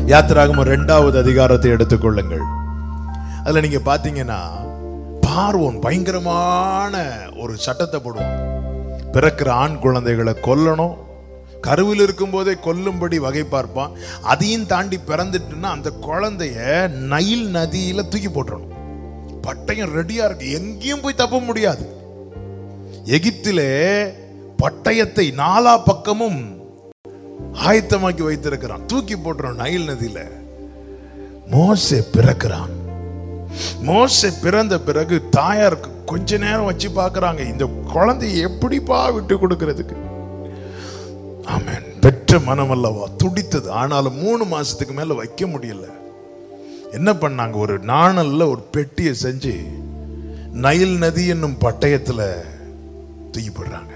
யாத்திராகம ரெண்டாவது அதிகாரத்தை எடுத்துக்கொள்ளுங்கள் அதுல நீங்க பாத்தீங்கன்னா பார்வோன் பயங்கரமான ஒரு சட்டத்தை போடுவான் பிறக்கிற ஆண் குழந்தைகளை கொல்லணும் கருவில் இருக்கும்போதே கொல்லும்படி வகை பார்ப்பான் அதையும் தாண்டி பிறந்துட்டுன்னா அந்த குழந்தைய நைல் நதியில தூக்கி போட்டுறணும் பட்டயம் ரெடியா இருக்கு எங்கேயும் போய் தப்ப முடியாது எகிப்திலே பட்டயத்தை நாலா பக்கமும் ஆயத்தமாக்கி வைத்திருக்கிறான் தூக்கி போட்டுறான் நைல் நதியில மோசே பிறக்கிறான் மோசே பிறந்த பிறகு தாயாருக்கு கொஞ்ச நேரம் வச்சு பார்க்கறாங்க இந்த குழந்தையை எப்படிப்பா விட்டு கொடுக்கிறதுக்கு ஆமென் பெற்ற மனம் அல்லவா துடித்தது ஆனாலும் மூணு மாசத்துக்கு மேல வைக்க முடியல என்ன பண்ணாங்க ஒரு நாணல்ல ஒரு பெட்டியை செஞ்சு நைல் நதி என்னும் பட்டயத்துல தூக்கி போடுறாங்க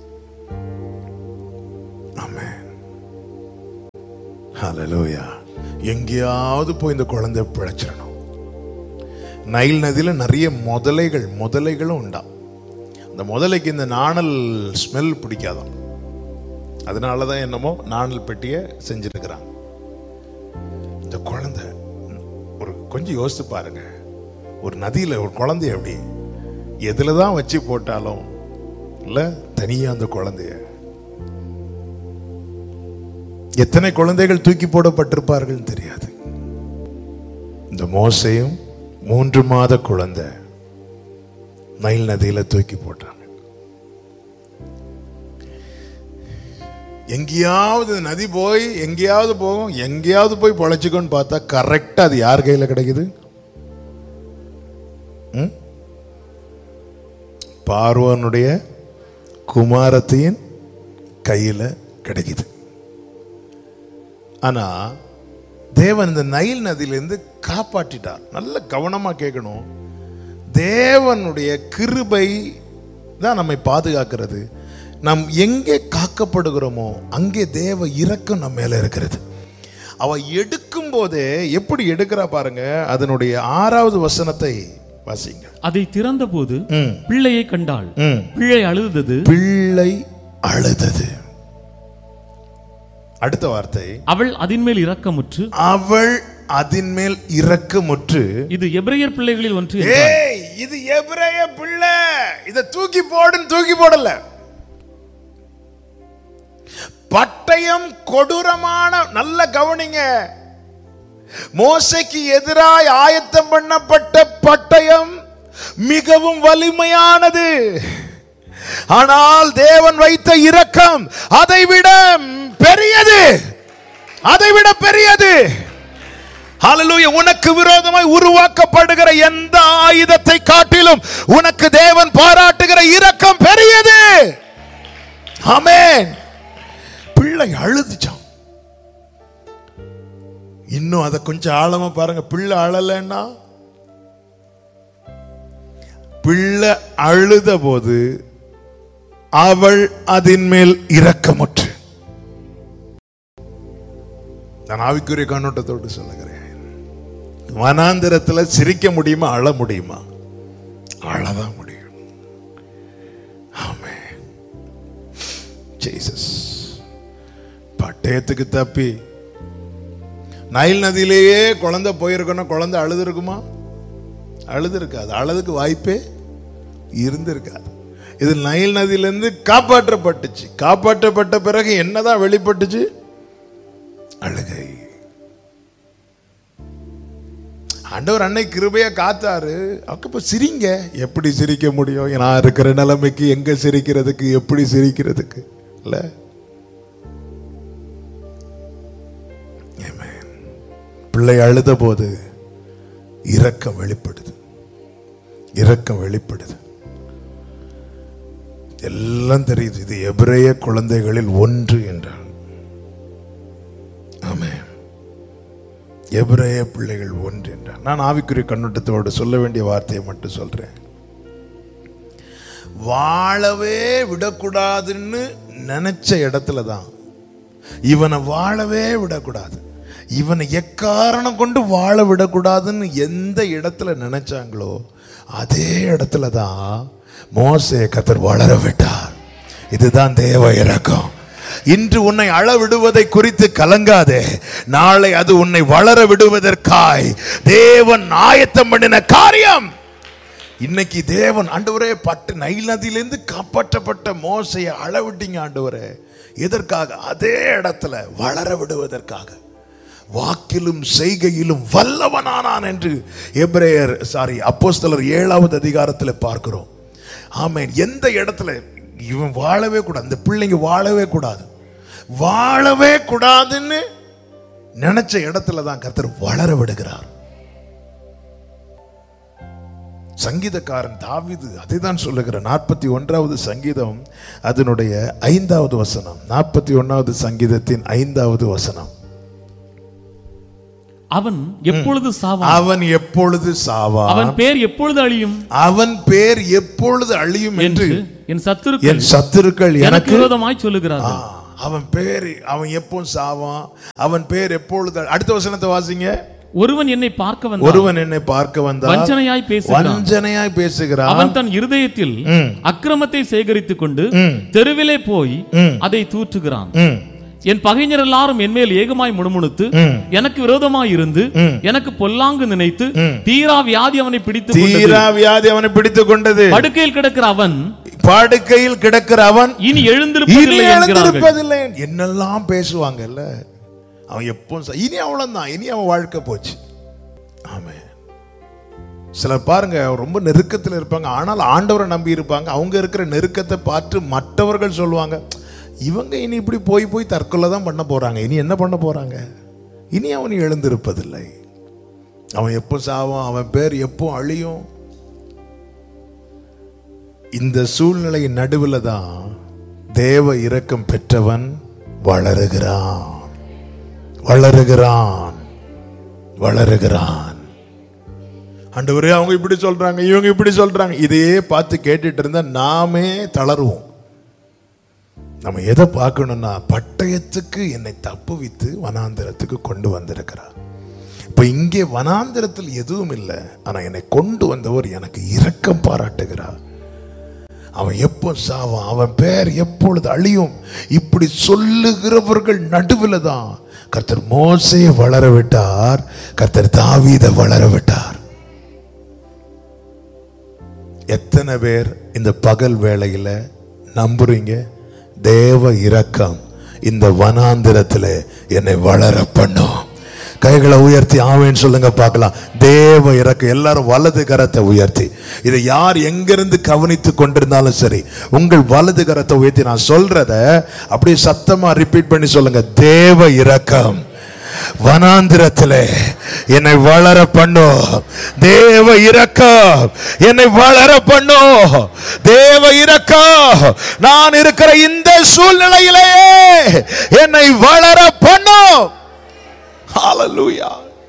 ஆமென் ஹalleluya எங்கேயாவது போய் இந்த குழந்தை பிழைச்சிடணும் நைல் நதியில நிறைய முதலைகள் முதலைகளும் உண்டா அந்த முதலைக்கு இந்த நாணல் ஸ்மெல் பிடிக்காதான் அதனால தான் என்னமோ நாணல் பெட்டியை செஞ்சிருக்கிறாங்க இந்த குழந்தை ஒரு கொஞ்சம் யோசித்து பாருங்க ஒரு நதியில் ஒரு குழந்தை அப்படி எதில் தான் வச்சு போட்டாலும் இல்லை தனியாக அந்த குழந்தைய எத்தனை குழந்தைகள் தூக்கி போடப்பட்டிருப்பார்கள் தெரியாது இந்த மோசையும் மூன்று மாத குழந்தை நைல் நதியில தூக்கி போட்டாங்க எங்கேயாவது இந்த நதி போய் எங்கேயாவது போகும் எங்கேயாவது போய் பொழைச்சிக்கோன்னு பார்த்தா கரெக்டா அது யார் கையில கிடைக்குது ம்? பார்வனுடைய குமாரத்தின் கையில கிடைக்குது ஆனா தேவன் இந்த நைல் நதியிலிருந்து காப்பாற்றிட்டார் நல்ல கவனமா கேட்கணும் தேவனுடைய கிருபை தான் நம்மை பாதுகாக்கிறது நாம் எங்கே காக்கப்படுகிறோமோ அங்கே தேவ இரக்கம் நம்ம மேல இருக்கிறது அவ எடுக்கும் போதே எப்படி எடுக்கிறா பாருங்க அதனுடைய ஆறாவது வசனத்தை வாசிங்க அதை திறந்தபோது ம், பிள்ளையை கண்டாள் ம். பிள்ளை அழுதது பிள்ளை அழுதது அடுத்த வார்த்தை அவள் அதின்மேல் இரக்கமுற்று அவள் அதின் மேல் இரக்கமுற்று இது எபிரேயர் பிள்ளைகளில் ஒன்று என்றாள். ஏய் இது எபிரேய பிள்ளை இத தூக்கி போடுன்னு தூக்கி போடல பட்டயம் கொடூரமான நல்ல கவனிங்க மோசைக்கு எதிராய் ஆயத்தம் பண்ணப்பட்ட பட்டயம் மிகவும் வலிமையானது ஆனால் தேவன் வைத்த இரக்கம் அதைவிட பெரியது அதைவிட பெரியது ஹalleluya உனக்கு விரோதமாய் உருவாக்கப்படுகிற எந்த ஆயுதத்தை காட்டிலும் உனக்கு தேவன் பாராட்டுகிற இரக்கம் பெரியது ஆமென் பிள்ளை அழுதுச்சான் இன்னும் அதை கொஞ்சம் ஆழமா பாருங்க பிள்ளை அழலைன்னா பிள்ளை அழுத போது அவள் அதின் மேல் இரக்கமுற்று நான் ஆவிக்குரிய கண்ணோட்டத்தோடு சொல்லுகிறேன் வனாந்திரத்துல சிரிக்க முடியுமா அழ முடியுமா அழதான் முடியும் ஆமே ஜீசஸ் பட்டயத்துக்கு தப்பி நைல் நதியிலேயே குழந்தை போயிருக்கணும் குழந்தை அழுது இருக்குமா அழுது இருக்காது அழுதுக்கு வாய்ப்பே இருந்திருக்காது இது நைல் நதியிலிருந்து காப்பாற்றப்பட்டுச்சு காப்பாற்றப்பட்ட பிறகு என்னதான் வெளிப்பட்டுச்சு அழுகை ஆண்டவர் அன்னை கிருபையா காத்தாரு அவக்கு இப்ப சிரிங்க எப்படி சிரிக்க முடியும் நான் இருக்கிற நிலைமைக்கு எங்க சிரிக்கிறதுக்கு எப்படி சிரிக்கிறதுக்கு இல்ல Amen. பிள்ளை அழுத போது இரக்கம் வெளிப்படுது இரக்கம் வெளிப்படுது எல்லாம் தெரியுது இது எபிரேய குழந்தைகளில் ஒன்று என்றார் ஆமென் எபிரேய பிள்ளைகள் ஒன்று என்றார் நான் ஆவிக்குரிய கண்ணோட்டத்தோடு சொல்ல வேண்டிய வார்த்தையை மட்டும் சொல்றேன் வாழவே விடக்கூடாதுன்னு நினைச்ச இடத்துல தான் இவனை வாழவே விடக்கூடாது இவனை எக்காரணம் கொண்டு வாழ விடக்கூடாதுன்னு எந்த இடத்துல நினைச்சாங்களோ அதே இடத்துல தான் மோசே கத்தர் வளர விட்டார் இதுதான் தேவ இறக்கம் இன்று உன்னை அழ விடுவதை குறித்து கலங்காதே நாளை அது உன்னை வளர விடுவதற்காய் தேவன் ஆயத்தம் பண்ணின காரியம் இன்னைக்கு தேவன் ஆண்டவரே பட்டு நைல் நதியிலிருந்து காப்பாற்றப்பட்ட மோசையை அளவிட்டீங்க ஆண்டவரே எதற்காக அதே இடத்துல வளர விடுவதற்காக வாக்கிலும் செய்கையிலும் வல்லவனானான் என்று எபிரேயர் சாரி அப்போஸ்தலர் ஏழாவது அதிகாரத்தில் பார்க்கிறோம் ஆமென் எந்த இடத்துல இவன் வாழவே கூடாது அந்த பிள்ளைங்க வாழவே கூடாது வாழவே கூடாதுன்னு நினைச்ச இடத்துல தான் கர்த்தர் வளர விடுகிறார் சங்கீதக்காரன் தாவீது அதை தான் சொல்லுகிற நாற்பத்தி ஒன்றாவது சங்கீதம் அதனுடைய ஐந்தாவது வசனம் நாற்பத்தி ஒன்னாவது சங்கீதத்தின் ஐந்தாவது வசனம் அவன் எப்பொழுது சாவான் அவன் எப்பொழுது சாவா அவன் பேர் எப்பொழுது அழியும் அவன் பேர் எப்பொழுது அழியும் என்று என்று என் சத்துருக்கள் என் சத்துருக்கள் எனக்கு எனக்கு விரோதமாய் ஆ, சொல்லுகிறார்கள் அவன் பேர் அவன் எப்போ சாவான் அவன் பேர் எப்பொழுது அழி- அடுத்த வசனத்தை வாசிங்க ஒருவன் என்னை பார்க்க வந்தான் ஒருவன் என்னை பார்க்க வந்தான் வஞ்சனையாய் பேசுகிறான் வஞ்சனையாய் பேசுகிறான் அவன் தன் இருதயத்தில் ம். அக்கிரமத்தை சேகரித்துக் கொண்டு ம். தெருவிலே போய் ம். அதை தூற்றுகிறான் ம், என் பகைஞர் எல்லாரும் என்மேல் ஏகமாய் முணுமுணுத்து ம். எனக்கு விரோதமாய் இருந்து ம். எனக்கு பொல்லாங்கு நினைத்து ம். தீரா வியாதி அவனை பிடித்து கொண்டது. தீரா வியாதி அவனை பிடித்துக் கொண்டது படுக்கையில் கிடக்கிற அவன் படுக்கையில் கிடக்கிற அவன் இனி இனி எழுந்திருப்பதில்லை என்கிறார்கள் எழுந்திருப்பதில்லை என்னெல்லாம் பேசுவாங்கல்ல அவன் எப்போ ச- இனி அவ்வளவுதான் இனி அவன் வாழ்க்கை போச்சு ஆமே சிலர் பாருங்க ரொம்ப நெருக்கத்தில் இருப்பாங்க ஆனால் ஆண்டவரை நம்பி இருப்பாங்க அவங்க இருக்கிற நெருக்கத்தை பார்த்து மற்றவர்கள் சொல்லுவாங்க இவங்க இனி இப்படி போய் போய் தற்கொலை தான் பண்ண போறாங்க இனி என்ன பண்ண போறாங்க இனி அவன் எழுந்திருப்பதில்லை அவன் எப்போ சாவான் அவன் பேர் எப்போ அழியும் இந்த சூழ்நிலையின் நடுவில் தான் தேவ இரக்கம் பெற்றவன் வளருகிறான் வளருகிறான் வளருகிறான் ஆண்டவரே அவங்க இப்படி சொல்றாங்க இவங்க இப்படி சொல்றாங்க இதையே பார்த்து கேட்டுட்டு இருந்தா நாமே தளருவோம் நம்ம எதை பார்க்கணும்னா பட்டயத்துக்கு என்னை தப்புவித்து வனாந்திரத்துக்கு கொண்டு வந்திருக்கிறார் இப்ப இங்கே வனாந்திரத்தில் எதுவும் இல்லை ஆனா என்னை கொண்டு வந்தவர் எனக்கு இரக்கம் பாராட்டுகிறார் அவன் எப்போ சாவான் அவன் பேர் எப்பொழுது அழியும் இப்படி சொல்லுகிறவர்கள் நடுவில் தான் கர்த்தர் மோசையை வளர விட்டார் கர்த்தர் தாவீதை வளர விட்டார் எத்தனை பேர் இந்த பகல் வேளையில நம்புறீங்க தேவ இரக்கம் இந்த வனாந்திரத்தில் என்னை வளர பண்ணும் கைகளை உயர்த்தி ஆவேன்னு சொல்லுங்க பார்க்கலாம் தேவ இறக்கம் எல்லாரும் வலது கரத்தை உயர்த்தி இதை யார் எங்கிருந்து கவனித்து கொண்டிருந்தாலும் சரி உங்கள் வலது கரத்தை உயர்த்தி நான் சொல்றத அப்படியே சத்தமா ரிப்பீட் பண்ணி சொல்லுங்க தேவ இரக்கம் வனாந்திரத்திலே என்னை வளர பண்ணும் தேவ இரக்கம் என்னை வளர பண்ணும் தேவ இரக்கம் நான் இருக்கிற இந்த சூழ்நிலையிலேயே என்னை வளர பண்ணும் ஹalleluya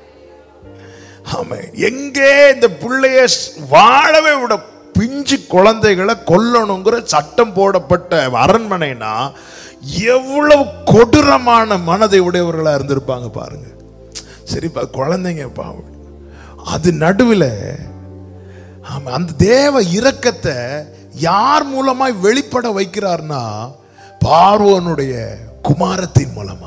ஆமென் எங்கே இந்த பிள்ளைய வாழவே விட பிஞ்சு குழந்தைகளை கொல்லணுங்கிற சட்டம் போடப்பட்ட அரண்மனைனா எவ்வளவு கொடூரமான மனதை உடையவர்களா இருந்திருப்பாங்க பாருங்க சரிப்பா குழந்தைங்க பாவம் அது நடுவில் ஆமா அந்த தேவ இரக்கத்தை யார் மூலமாய் வெளிப்பட வைக்கிறார்னா பார்வோனுடைய குமாரத்தின் மூலமாய்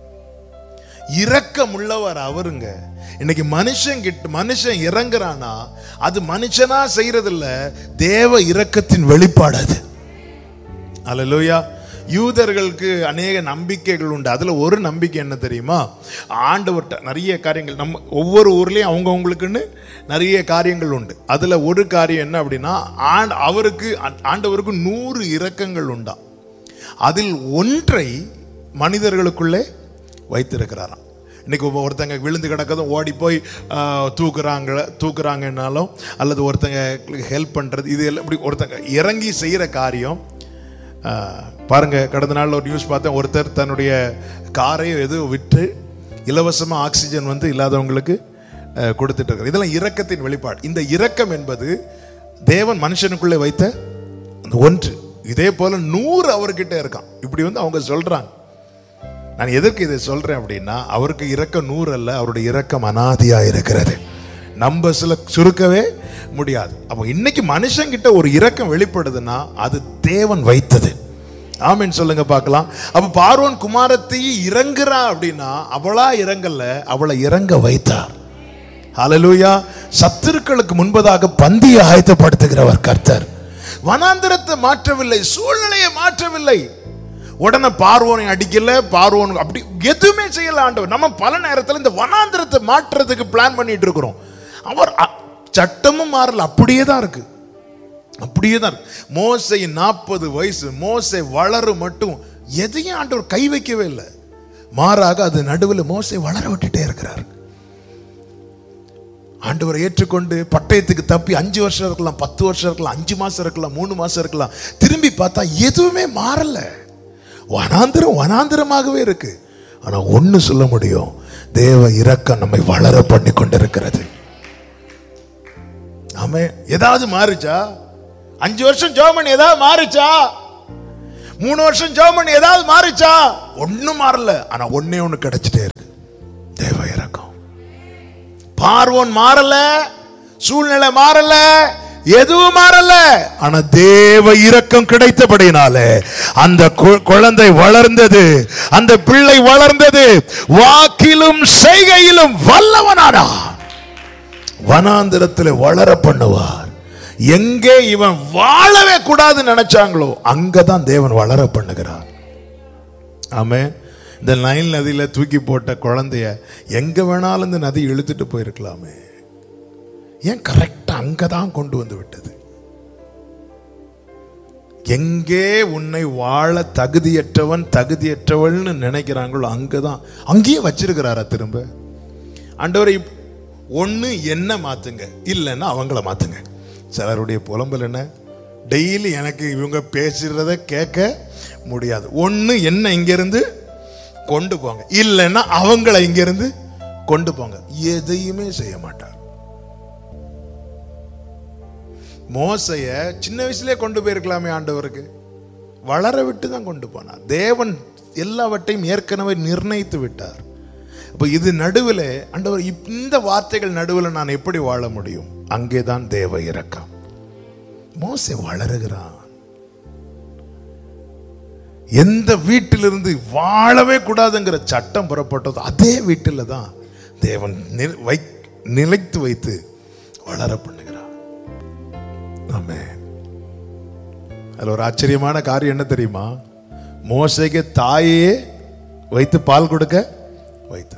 இரக்கம் உள்ளவர் அவருங்க இன்னைக்கு மனுஷன் கிட்ட மனுஷன் இறங்குறானா அது மனுஷனா செய்யறதில்ல தேவ இரக்கத்தின் வெளிப்பாடு அது அல்லேலூயா யூதர்களுக்கு அநேக நம்பிக்கைகள் உண்டு அதுல ஒரு நம்பிக்கை என்ன தெரியுமா ஆண்டவர்கிட்ட நிறைய காரியங்கள் நம்ம ஒவ்வொரு ஊர்லயும் அவங்கவுங்களுக்குன்னு நிறைய காரியங்கள் உண்டு அதுல ஒரு காரியம் என்ன அப்படின்னா ஆண்ட அவருக்கு ஆண்டவருக்கு நூறு இரக்கங்கள் உண்டா அதில் ஒன்றை மனிதர்களுக்குள்ளே வைத்திருக்கிறாராம் இன்னைக்கு ஒவ்வொரு- ஒருத்தங்க விழுந்து கிடக்கதும் ஓடி போய் ஆ, தூக்குறாங்க தூக்குறாங்கன்னாலும் அல்லது ஒருத்தங்க ஹெல்ப் பண்றது இது எல்லாம் இப்படி ஒருத்தங்க இறங்கி செய்யற காரியம் ஆ, பாருங்க கடந்த நாள்ல ஒரு நியூஸ் பார்த்தேன் ஒருத்தர் தன்னுடைய காரை எது விற்று இலவசமா ஆக்சிஜன் வந்து இல்லாதவங்களுக்கு ஆ, கொடுத்துட்டு இருக்காரு இதெல்லாம் இரக்கத்தின் வெளிப்பாடு இந்த இரக்கம் என்பது தேவன் மனுஷனுக்குள்ளே வைத்த அந்த ஒன்று இதே போல நூறு அவர்கிட்ட இருக்கான் இப்படி வந்து அவங்க சொல்றாங்க நான் எதற்கு இதை சொல்றேன் அப்படின்னா அவருக்கு இரக்கம் நூறு அல்ல அவருடைய இரக்கம் அனாதியா இருக்கிறது நம்ம சில சுருக்கவே முடியாது அப்போ இன்னைக்கு மனுஷங்கிட்ட ஒரு இரக்கம் வெளிப்படுதுன்னா அது தேவன் வைத்தது ஆமென் சொல்லுங்க பார்க்கலாம் அப்ப பார்வோன் குமாரத்தி இறங்குறா அப்படின்னா அவளா இறங்கல அவளை இறங்க வைத்தார் ஹalleluya சத்துருக்களுக்கு முன்பதாக பந்தியை ஆயத்தப்படுத்துகிறவர் கர்த்தர் வனாந்திரத்தை மாற்றவில்லை சூழ்நிலையை மாற்றவில்லை உடனே பார்வோனை அடிக்கல பார்வோன் அப்படி எதுவுமே செய்யல ஆண்டவர் நம்ம பல நேரத்தில் இந்த வனாந்திரத்தை மாற்றுறதுக்கு பிளான் பண்ணிட்டு இருக்கிறோம் அவர் அ- சட்டமும் மாறல அப்படியே தான் இருக்கு அப்படியே தான் இருக்கு. மோசை நாற்பது வயசு மோசை வளரும் மட்டும் எதையும் ஆண்டவர் கை வைக்கவே இல்லை மாறாக அது நடுவில் மோசை வளர விட்டுட்டே இருக்கிறார் ஆண்டவரை ஏற்றுக்கொண்டு பட்டயத்துக்கு தப்பி அஞ்சு வருஷம் இருக்கலாம் பத்து வருஷம் இருக்கலாம் அஞ்சு மாசம் இருக்கலாம் மூணு மாசம் இருக்கலாம் திரும்பி பார்த்தா எதுவுமே மாறல வனாந்திரம் வனாந்திரமாகவே இருக்கு ஆனா ஒண்ணு சொல்ல முடியும் தேவ இரக்கம் நம்மை வளர பண்ணி கொண்டிருக்கிறது ஆமே ஏதாவது மாறுச்சா அஞ்சு வருஷம் ஜோமன் ஏதாவது மாறுச்சா மூணு வருஷம் ஜோமன் ஏதாவது மாறுச்சா ஒண்ணும் மாறல ஆனா ஒண்ணே ஒண்ணு கிடைச்சிட்டே இருக்கு தேவ இரக்கம் பார்வோன் மாறல சூழ்நிலை மாறல எதுவும் மாறல ஆனா தேவ இரக்கம் கிடைத்தபடினாலே அந்த கு- குழந்தை வளர்ந்தது அந்த பிள்ளை வளர்ந்தது வாக்கிலும் செய்கையிலும் வல்லவனானா வனாந்திரத்தில் வளர பண்ணுவார் எங்கே இவன் வாழவே கூடாதுன்னு நினைச்சாங்களோ அங்கதான் தேவன் வளர பண்ணுகிறார் ஆமே இந்த நைல் நதியில தூக்கி போட்ட குழந்தைய எங்க வேணாலும் இந்த நதி இழுத்துட்டு போயிருக்கலாமே ஏன் கரெக்டா அங்கதான் கொண்டு வந்து விட்டது எங்கே உன்னை வாழ தகுதியற்றவன் தகுதியற்றவள்னு நினைக்கிறாங்களோ அங்கதான் அங்கேயே வச்சிருக்கிறாரா திரும்ப ஆண்டவரை ஒன்று என்ன மாத்துங்க இல்லைன்னா அவங்கள மாத்துங்க சிலருடைய புலம்பல் என்ன டெய்லி எனக்கு இவங்க பேசுறத கேட்க முடியாது ஒன்று என்ன இங்கிருந்து கொண்டு போங்க இல்லைன்னா அவங்கள இங்கிருந்து கொண்டு போங்க எதையுமே செய்ய மாட்டார் மோசைய சின்ன வயசுலயே கொண்டு போயிருக்கலாமே ஆண்டவருக்கு வளர விட்டு தான் கொண்டு போனார் தேவன் எல்லாவற்றையும் ஏற்கனவே நிர்ணயித்து விட்டார் அப்போ இது நடுவில் ஆண்டவர் இப்- இந்த வார்த்தைகள் நடுவில் நான் எப்படி வாழ முடியும் அங்கேதான் தேவ இரக்கம் மோசே வளருகிறான் எந்த வீட்டிலிருந்து வாழவே கூடாதுங்கிற சட்டம் புறப்பட்டதோ அதே வீட்டில் தான் தேவன் நி- வை நிலைத்து வைத்து வளர பண்ணுகிறார் ஆமே அதுல ஒரு ஆச்சரியமான காரியம் என்ன தெரியுமா மோசைக்கு தாயே வைத்து பால் கொடுக்க வைத்தார்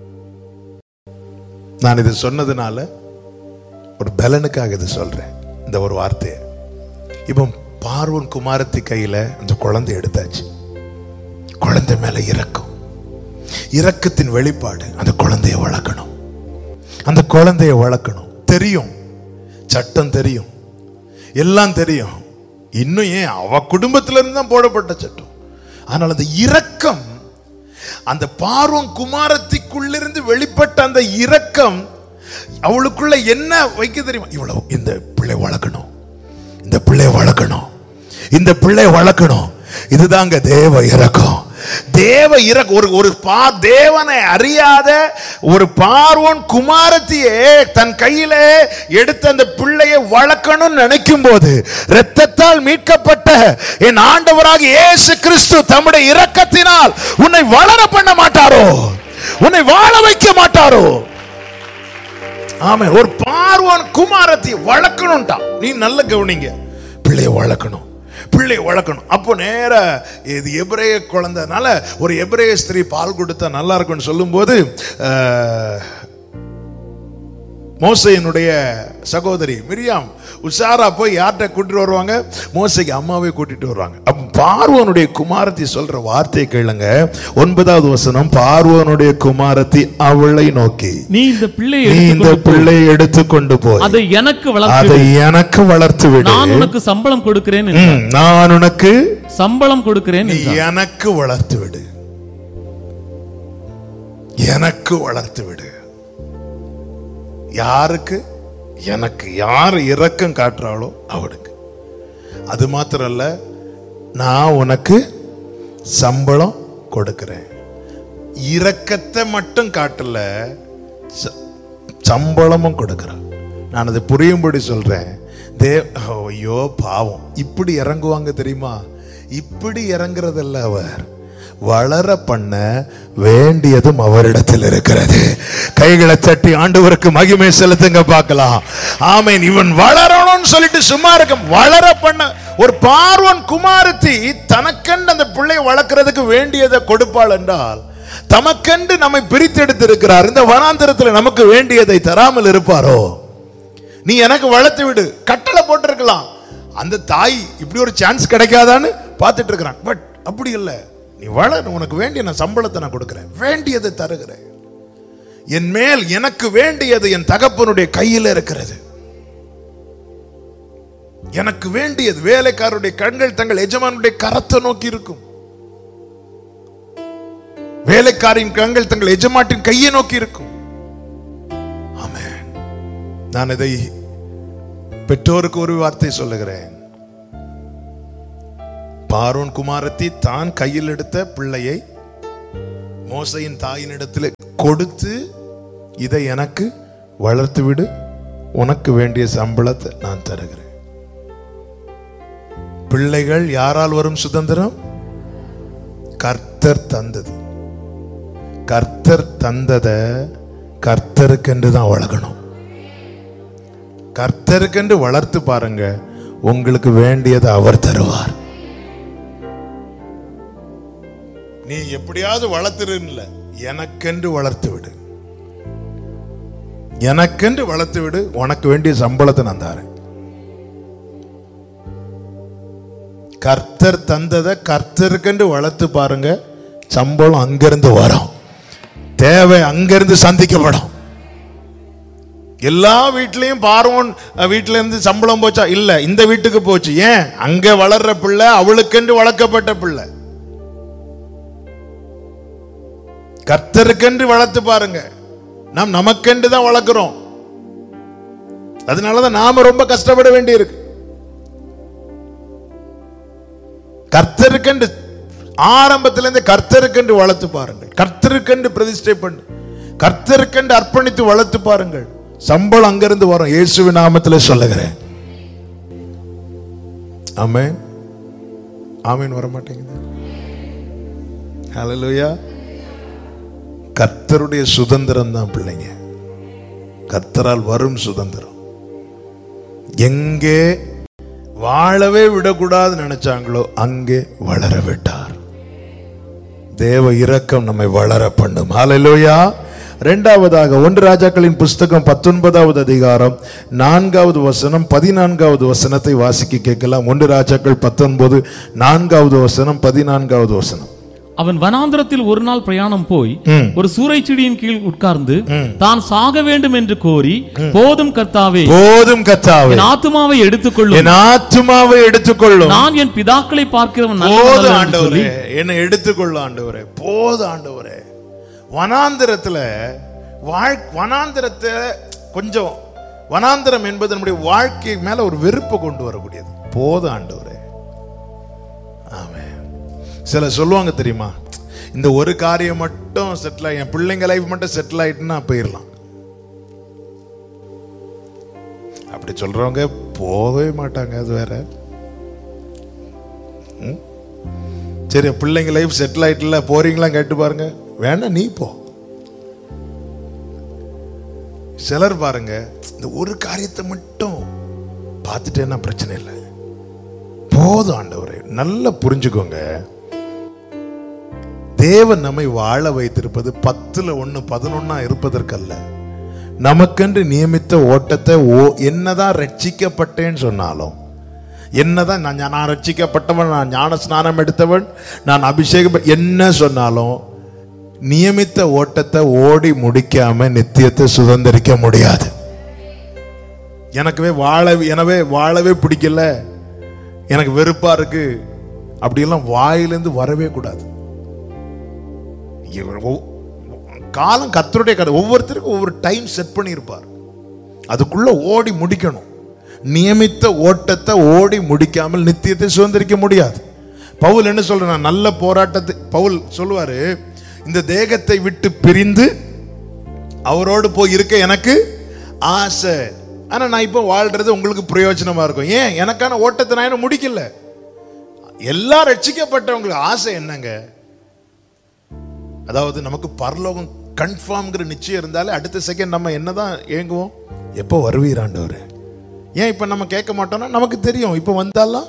நான் இது சொன்னதுனால ஒரு பலனுக்காக இது சொல்றேன் இந்த ஒரு வார்த்தையை இப்போ பார்வன் குமாரத்தி கையில அந்த குழந்தை எடுத்தாச்சு குழந்தை மேல இரக்கம் இரக்கத்தின் வெளிப்பாடு அந்த குழந்தையை வளர்க்கணும் அந்த குழந்தையை வளர்க்கணும் தெரியும் சட்டம் தெரியும் எல்லாம் தெரியும் இன்னும் ஏன் அவ குடும்பத்துல இருந்து தான் போடப்பட்ட சட்டம் ஆனால் அந்த இரக்கம் அந்த பார்வம் குமாரத்திக்குள்ளிருந்து வெளிப்பட்ட அந்த இரக்கம் அவளுக்குள்ள என்ன வைக்க தெரியுமா இவ்வளவு இந்த பிள்ளை வளர்க்கணும் இந்த பிள்ளை வளர்க்கணும் இந்த பிள்ளை வளர்க்கணும் இதுதாங்க தேவ இரக்கம் தேவ இறக்க ஒரு ஒரு பா தேவனை அறியாத ஒரு பார்வோன் குமாரத்தியே தன் கையிலே எடுத்த அந்த பிள்ளையை வளர்க்கணும்னு நினைக்கும் போது இரத்தத்தால் மீட்கப்பட்ட என் ஆண்டவராக இயேசு கிறிஸ்து தம்முடைய இரக்கத்தினால் உன்னை வளர பண்ண மாட்டாரோ உன்னை வாழ வைக்க மாட்டாரோ ஆமா ஒரு பார்வோன் குமாரத்தை வளர்க்கணும்டா நீ நல்ல கவனிங்க பிள்ளைய வளர்க்கணும் பிள்ளைய வளர்க்கணும் அப்போ நேர இது எபிரேய குழந்தைனால ஒரு எபிரேய ஸ்திரீ பால் கொடுத்தா நல்லா இருக்கும்னு சொல்லும்போது அஹ், மோசையினுடைய சகோதரி மிரியாம் உஷாரா போய் யார்கிட்ட கூட்டிட்டு வருவாங்க மோசைக்கு அம்மாவே கூட்டிட்டு வருவாங்க அப்ப பார்வனுடைய குமாரத்தி சொல்ற வார்த்தையை கேளுங்க ஒன்பதாவது வசனம் பார்வனுடைய குமாரத்தி அவளை நோக்கி நீ இந்த பிள்ளையை நீ இந்த எடுத்துக்கொண்டு போ. பிள்ளையை எடுத்துக்கொண்டு போய் அதை எனக்கு அதை வளர்த்து எனக்கு வளர்த்து விடு நான் உனக்கு சம்பளம் கொடுக்கிறேன் என்று- ம், நான் உனக்கு சம்பளம் கொடுக்கிறேன் நீ என்றார். எனக்கு வளர்த்து விடு எனக்கு வளர்த்து விடு யாருக்கு எனக்கு யார் இரக்கம் காட்டுறாளோ அவனுக்கு அது மாத்திரம் இல்ல நான் உனக்கு சம்பளம் கொடுக்கிறேன் இரக்கத்தை மட்டும் காட்டல ச- சம்பளமும் கொடுக்கிறேன் நான் அதை புரியும்படி சொல்றேன் தேவ் ஐயோ பாவம் இப்படி இறங்குவாங்க தெரியுமா இப்படி இறங்குறதல்ல அவர் வளர பண்ண வேண்டியதும் அவரிடத்தில் இருக்கிறது கைகளை தட்டி ஆண்டவருக்கு மகிமை செலுத்துங்க பார்க்கலாம் ஆமேன் இவன் வளரணும்னு சொல்லிட்டு சும்மா இருக்க வளர பண்ண ஒரு பார்வன் குமாரத்தி தனக்கென்று அந்த பிள்ளை வளர்க்கறதுக்கு வேண்டியதை கொடுப்பாள் என்றால் தமக்கென்று நம்மை பிரித்தெடுத்திருக்கிறார் இந்த வனாந்திரத்தில் நமக்கு வேண்டியதை தராமல் இருப்பாரோ நீ எனக்கு வளர்த்து விடு கட்டளை போட்டிருக்கலாம் அந்த தாய் இப்படி ஒரு சான்ஸ் கிடைக்காதான்னு பார்த்துட்டு இருக்கிறான் பட் அப்படி இல்லை நீ வளர் உனக்கு வேண்டிய நான் சம்பளத்தை நான் கொடுக்கிறேன் வேண்டியதை தருகிறேன் என் மேல் எனக்கு வேண்டியது என் தகப்பனுடைய கையில் இருக்கிறது எனக்கு வேண்டியது வேலைக்காரருடைய கண்கள் தங்கள் எஜமானுடைய கரத்தை நோக்கி இருக்கும் வேலைக்காரின் கண்கள் தங்கள் எஜமாட்டின் கையை நோக்கி இருக்கும் ஆமென் நான் இதை பெற்றோருக்கு ஒரு வார்த்தை சொல்லுகிறேன் பாரோன் குமாரத்தி தான் கையில் எடுத்த பிள்ளையை மோசையின் தாயினிடத்தில் கொடுத்து இதை எனக்கு வளர்த்து விடு உனக்கு வேண்டிய சம்பளத்தை நான் தருகிறேன் பிள்ளைகள் யாரால் வரும் சுதந்திரம் கர்த்தர் தந்தது கர்த்தர் தந்ததை கர்த்தருக்கென்று தான் வளர்க்கணும் கர்த்தருக்கென்று வளர்த்து பாருங்க உங்களுக்கு வேண்டியதை அவர் தருவார் நீ எப்படியாவது வளர்த்துருல எனக்கென்று வளர்த்து விடு எனக்கென்று வளர்த்து விடு உனக்கு வேண்டிய சம்பளத்தை நான் தரேன் கர்த்தர் தந்ததை கர்த்தருக்கென்று வளர்த்து பாருங்க சம்பளம் அங்கிருந்து வரும் தேவை அங்கிருந்து சந்திக்கப்படும் எல்லா வீட்லயும் பார்வோன் அஹ், வீட்ல இருந்து சம்பளம் போச்சா இல்ல இந்த வீட்டுக்கு போச்சு ஏன் அங்க வளர்ற பிள்ளை அவளுக்கென்று வளர்க்கப்பட்ட பிள்ளை கர்த்தருக்கென்று வளர்த்து பாருங்க நாம் நமக்கென்று தான் வளர்க்கிறோம் அதனாலதான் நாம ரொம்ப கஷ்டப்பட வேண்டியிருக்கு கர்த்தருக்கென்று ஆரம்பத்திலிருந்து கர்த்தருக்கென்று வளர்த்து பாருங்கள் கர்த்தருக்கென்று பிரதிஷ்டை பண்ணு கர்த்தருக்கென்று அர்ப்பணித்து வளர்த்து பாருங்கள் சம்பளம் அங்கிருந்து வரும் இயேசுவின் நாமத்தில் சொல்லுகிறேன் ஆமென் ஆமென் வர மாட்டேங்குது ஹalleluya கர்த்தருடைய சுதந்திரம் தான் பிள்ளைங்க கர்த்தரால் வரும் சுதந்திரம் எங்கே வாழவே விடக்கூடாதுன்னு நினைச்சாங்களோ அங்கே வளர விட்டார் தேவ இரக்கம் நம்மை வளர பண்ணும் ஹalleluya இரண்டாவதாக ஒன்று ராஜாக்களின் புஸ்தகம் பத்தொன்பதாவது அதிகாரம் நான்காவது வசனம் பதினான்காவது வசனத்தை வாசிக்க கேட்கலாம் ஒன்று ராஜாக்கள் பத்தொன்பது நான்காவது வசனம் பதினான்காவது வசனம் அவன் வனாந்திரத்தில் ஒரு நாள் பிரயாணம் போய் ம். ஒரு சூறைச்செடியின் கீழ் உட்கார்ந்து தான் சாக வேண்டும் என்று கோரி போதும் கர்த்தாவே போதும் கத்தாவே என் ஆத்துமாவை எடுத்துக்கொள்ளும் என் ஆத்துமாவை எடுத்துக்கொள்ளும் நான் என் பிதாக்களை பார்க்கிறவன் போது நல்லவன் அல்ல என்று சொல்லி ஆண்டவரே என்னை எடுத்துக்கொள்ள ஆண்டவரே போது ஆண்டவரே வனாந்திரத்துல வாழ் வனாந்திரத்தை கொஞ்சம் வனாந்திரம் என்பது நம்முடைய வாழ்க்கை மேல ஒரு வெறுப்பை கொண்டு வரக்கூடியது போது ஆண்டவரே ஆமென் சில சொல்லுவாங்க தெரியுமா இந்த ஒரு காரியம் மட்டும் செட்டில் ஆகி என் பிள்ளைங்க லைஃப் மட்டும் செட்டில் ஆயிட்டுன்னா போயிடலாம் அப்படி சொல்றவங்க போகவே மாட்டாங்க அது வேற ம்? சரி பிள்ளைங்க லைஃப் செட்டில் ஆயிட்டுல போறீங்களா கேட்டு பாருங்க வேணாம் நீ போ சிலர் பாருங்க இந்த ஒரு காரியத்தை மட்டும் பார்த்துட்டேன்னா பிரச்சனை இல்லை போதும் ஆண்டவரே நல்லா புரிஞ்சுக்கோங்க தேவன் நம்மை வாழ வைத்திருப்பது பத்துல ஒண்ணு பதினொன்னா இருப்பதற்கல்ல நமக்கென்று நியமித்த ஓட்டத்தை ஓ என்னதான் ரட்சிக்கப்பட்டேன்னு சொன்னாலும் என்னதான் நான் ஞா- நான் ரட்சிக்கப்பட்டவன் நான் ஞான ஸ்நானம் எடுத்தவன் நான் அபிஷேகம் பெ- என்ன சொன்னாலும் நியமித்த ஓட்டத்தை ஓடி முடிக்காம நித்தியத்தை சுதந்திரிக்க முடியாது எனக்குவே வாழ எனவே வாழவே பிடிக்கல எனக்கு வெறுப்பா இருக்கு அப்படியெல்லாம் வாயிலிருந்து வரவே கூடாது இவர் ஒவ்- காலம் கத்தருடைய கதை ஒவ்வொருத்தருக்கும் ஒவ்வொரு டைம் செட் பண்ணியிருப்பார் அதுக்குள்ள ஓடி முடிக்கணும் நியமித்த ஓட்டத்தை ஓடி முடிக்காமல் நித்தியத்தை சுதந்திரிக்க முடியாது பவுல் என்ன சொல்றான் நல்ல போராட்டத்தை பவுல் சொல்லுவாரு இந்த தேகத்தை விட்டு பிரிந்து அவரோடு போய் இருக்க எனக்கு ஆசை ஆனா நான் இப்போ வாழ்றது உங்களுக்கு பிரயோஜனமா இருக்கும் ஏன் எனக்கான ஓட்டத்தை நான் இன்னும் முடிக்கல எல்லா ரட்சிக்கப்பட்டவங்களுக்கு ஆசை என்னங்க அதாவது நமக்கு பரலோகம் கன்ஃபார்ம்ங்கிற நிச்சயம் இருந்தாலே அடுத்த செகண்ட் நம்ம என்னதான் ஏங்குவோம் எப்போ வருவீராண்டவர் ஏன் இப்ப நம்ம கேட்க மாட்டோம்னா நமக்கு தெரியும் இப்ப வந்தாலாம்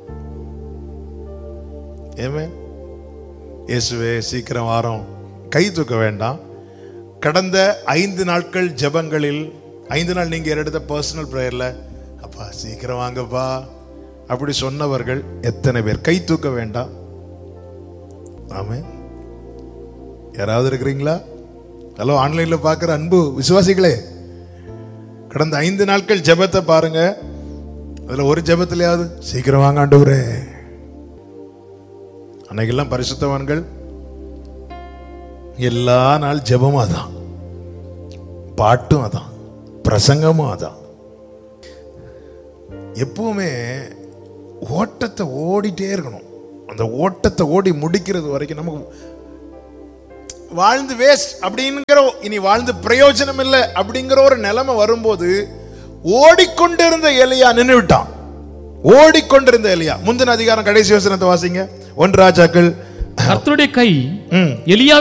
ஏமே இயேசுவே சீக்கிரம் வாரம் கை தூக்க வேண்டாம் கடந்த ஐந்து நாட்கள் ஜெபங்களில் ஐந்து நாள் நீங்க எடுத்த பர்சனல் ப்ரேயர்ல அப்பா சீக்கிரம் வாங்கப்பா அப்படி சொன்னவர்கள் எத்தனை பேர் கை தூக்க வேண்டாம் ஆமே யாராவது இருக்கிறீங்களா ஹலோ ஆன்லைன்ல பார்க்குற அன்பு விசுவாசிகளே கடந்த ஐந்து நாட்கள் ஜெபத்தை பாருங்க அதுல ஒரு ஜெபத்திலேயாவது சீக்கிரம் வாங்க ஆண்டவரே அன்னைக்கெல்லாம் பரிசுத்தவான்கள் எல்லா நாள் ஜெபமும் அதான் பாட்டும் அதான் பிரசங்கமும் அதான் எப்பவுமே ஓட்டத்தை ஓடிட்டே இருக்கணும் அந்த ஓட்டத்தை ஓடி முடிக்கிறது வரைக்கும் நமக்கு வாழ்ந்து வேஸ்ட் அப்படிங்கிற இனி வாழ்ந்து பிரயோஜனம் இல்லை அப்படிங்கிற ஒரு நிலைமை வரும்போது ஓடிக்கொண்டிருந்த எலியா நின்று விட்டான் ஓடிக்கொண்டிருந்த எலியா முந்தின அதிகாரம் கடைசி வசனத்தை வாசிங்க ஒன்று ராஜாக்கள் கர்த்தருடைய கை ம் எலியா